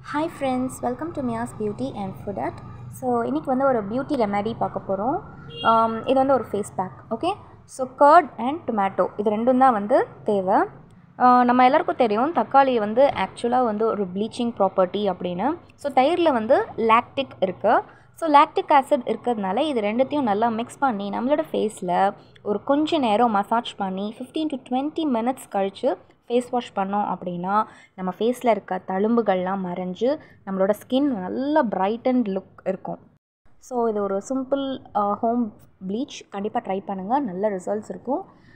hi friends welcome to Miya's beauty and food at so இன்றைக்கி வந்து ஒரு பியூட்டி ரெமெடி பார்க்க போகிறோம் இது வந்து ஒரு face pack okay so curd and tomato இது ரெண்டும் தான் வந்து தேவை ஆஹ் நம்ம எல்லாருக்கும் தெரியும் தக்காளி வந்து ஆக்சுவலாக வந்து ஒரு ப்ளீச்சிங் ப்ராப்பர்ட்டி அப்படின்னு ஸோ தயிரில் வந்து லாக்டிக் இருக்குது ஸோ லாக்டிக் ஆசிட் இருக்கிறதுனால இது ரெண்டுத்தையும் நல்லா மிக்ஸ் பண்ணி நம்மளோட ஃபேஸில் ஒரு கொஞ்ச நேரம் மசாஜ் பண்ணி ஃபிஃப்டீன் டு டுவெண்ட்டி மினிட்ஸ் கழித்து ஃபேஸ் வாஷ் பண்ணோம் அப்படின்னா நம்ம ஃபேஸில் இருக்க தழும்புகள்லாம் மறைஞ்சு நம்மளோட ஸ்கின் நல்லா பிரைட் அண்ட் லுக் இருக்கும் ஸோ இது ஒரு சிம்பிள் ஹோம் ப்ளீச் கண்டிப்பாக ட்ரை பண்ணுங்கள் நல்ல ரிசல்ட்ஸ் இருக்கும்